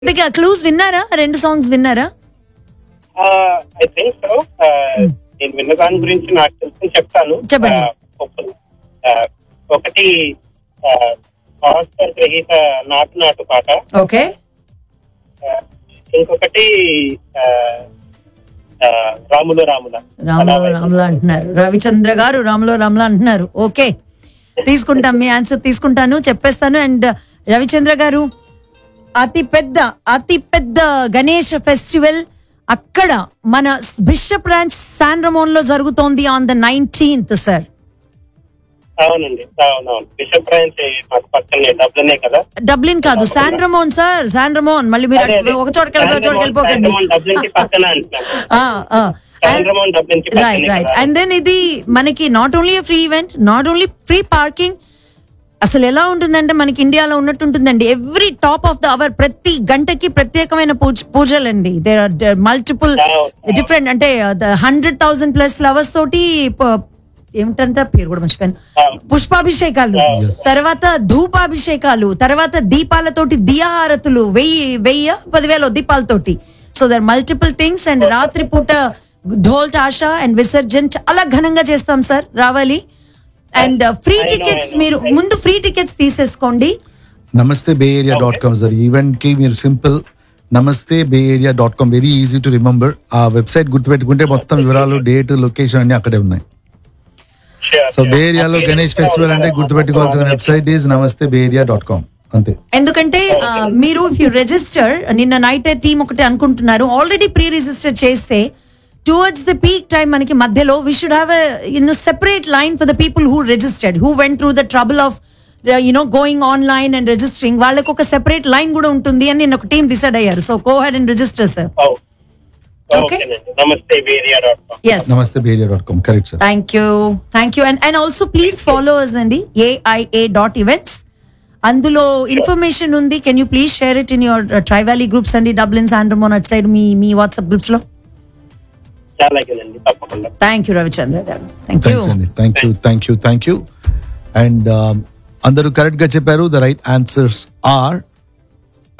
ఇంతకీ ఆ క్లూస్ విన్నారా రెండు సాంగ్స్ విన్నారా ఐ థింక్ సో నేను విన్న దాని గురించి నాకు తెలిసి చెప్తాను చెప్పండి. Uh, hopefully. Uh, ఒకటి ఆస్కర్ గ్రహీత నాటు నాటు పాట ఓకే Uh, ఇంకొకటి uh, uh, రాములు రాముల రాములో రాములా అంటున్నారు రవిచంద్ర గారు రాములో రాములా అంటున్నారు ఓకే తీసుకుంటాం మీ ఆన్సర్ తీసుకుంటాను చెప్పేస్తాను అండ్ రవిచంద్ర గారు అతి పెద్ద అతి పెద్ద గణేష్ ఫెస్టివల్ అక్కడ మన బిషప్ బ్రాంచ్ శాన్ రమోన్ లో జరుగుతోంది ఆన్ ద నైన్టీన్త్ సార్ అవునండి అవునవును బిషప్ బ్రాంచ్ మాకు పక్కనే డబ్బులనే కదా డబ్లిన్ కాదు San Ramon sir San Ramon మళ్ళీ మీరు అదే, అదే. ఒక చోటకి వెళ్ళి ఒక చోటకి వెళ్ళిపోకండి శాండ్రమోన్ డబ్లిన్ కి పక్కన అంటున్నాను ఆ, ఆ. శాండ్రమోన్ డబ్లిన్ కి రైట్ పక్కనే రైట్ కదా. అండ్ దెన్ ఇది మనకి not only free event not only free parking అసలు ఎలా ఉంటుందంటే మనకి ఇండియాలో ఉన్నట్టు ఉంటుందండి every top of the hour ప్రతి గంటకి ప్రత్యేకమైన పూజ పూజలండి దేర్ ఆర్ మల్టిపుల్ డిఫరెంట్ అంటే హండ్రెడ్ థౌసండ్ ప్లస్ ఫ్లవర్స్ తోటి ప- ఏమిటంటే పేరు కూడా మర్చిపోయాను పుష్పాభిషేకాలు తర్వాత ధూపాభిషేకాలు తర్వాత దీపాలతోటి దియాహారతులు వెయ్యి వెయ్యి పదివేల దీపాలతోటి so there multiple things and రాత్రి పూట ఢోల్ టాషా అండ్ విసర్జన్ చాలా ఘనంగా చేస్తాం సార్ రావాలి and free I know, tickets I know. మీరు ముందు ఫ్రీ టికెట్స్ తీసేసుకోండి Namaste Bay Area dot com sir event కి మీరు simple Namaste Bay Area dot com very easy to remember ఆ వెబ్సైట్ గుర్తుపెట్టుకుంటే మొత్తం వివరాలు డేట్ లొకేషన్ అన్ని అక్కడే ఉన్నాయి Sure, సో sure. బే ఏరియాలో గణేష్ ఫెస్టివల్ అంటే గుర్తుపెట్టుకోవాల్సిన వెబ్సైట్ ఈజ్ నమస్తే బే ఏరియా డాట్ కామ్ అంతే ఎందుకంటే ఆ, మీరు ఇఫ్ యూ రిజిస్టర్ నిన్న నైట్ టీం ఒకటి అనుకుంటున్నారు ఆల్రెడీ ప్రీ రిజిస్టర్ చేస్తే టువర్డ్స్ ద పీక్ టైం మనకి మధ్యలో we should have you know separate line for the people who registered who went through the trouble of you know going online and registering వాళ్ళకి ఒక separate line కూడా ఉంటుంది అని నిన్న ఒక టీం డిసైడ్ అయ్యారు so go ahead and register sir Oh. Okay. ఓకేనండి Namaste Bay Area dot com yes నమస్తే Bay Area dot com correct sir thank you thank you and and also please follow us అండి AIA dot events అందులో information ఉంది can you please share it in your Tri Valley groups అండి Dublin San Ramon at side మీ మీ WhatsApp groups లో అలాగేనండి తప్పకుండా thank you Ravichandra garu thank you thanks అండి thank you thank you thank you and అందరూ కరెక్ట్ గా చెప్పారు ద రైట్ ఆన్సర్స్ ఆర్